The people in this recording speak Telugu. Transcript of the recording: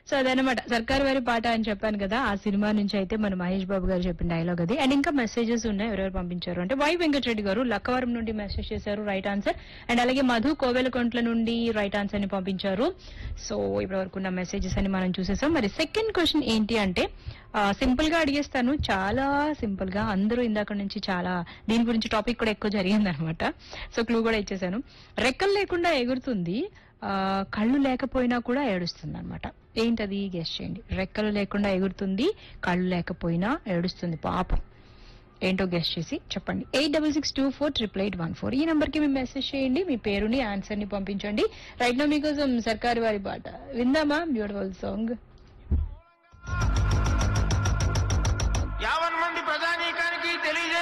సో అదనమాట సర్కార్ వారి పాట అని చెప్పాను కదా ఆ సినిమా నుంచి అయితే మన మహేష్ బాబు గారు చెప్పిన డైలాగ్ అది అండ్ ఇంకా మెసేజెస్ ఉన్నాయి ఎవరెవరు పంపించారు అంటే వై వెంకటరెడ్డి గారు లక్కవరం నుండి మెసేజ్ చేశారు రైట్ ఆన్సర్ అండ్ అలాగే మధు కోవెలకొంట్ల నుండి రైట్ ఆన్సర్ ని పంపించారు సో ఇప్పటి వరకు ఉన్న మెసేజెస్ అని మనం చూసేసాం మరి సెకండ్ క్వశ్చన్ ఏంటి అంటే సింపుల్ గా అడిగేస్తాను చాలా సింపుల్ గా అందరూ ఇందాక నుంచి చాలా దీని గురించి టాపిక్ కూడా ఎక్కువ జరిగింది అనమాట సో క్లూ కూడా ఇచ్చేసాను రెక్కలు లేకుండా ఎగురుతుంది ఆ, కళ్ళు లేకపోయినా కూడా ఏడుస్తుంది అనమాట ఏంటది గెస్ట్ చేయండి రెక్కలు లేకుండా ఎగురుతుంది కళ్ళు లేకపోయినా ఏడుస్తుంది పాపం ఏంటో గెస్ట్ చేసి చెప్పండి eight double six two four triple eight one four ఈ నంబర్ కి మీరు మెసేజ్ చేయండి మీ పేరుని ఆన్సర్ ని పంపించండి రైట్ నో మీకోసం సర్కారు వారి పాట విందామా బ్యూటిఫుల్ సాంగ్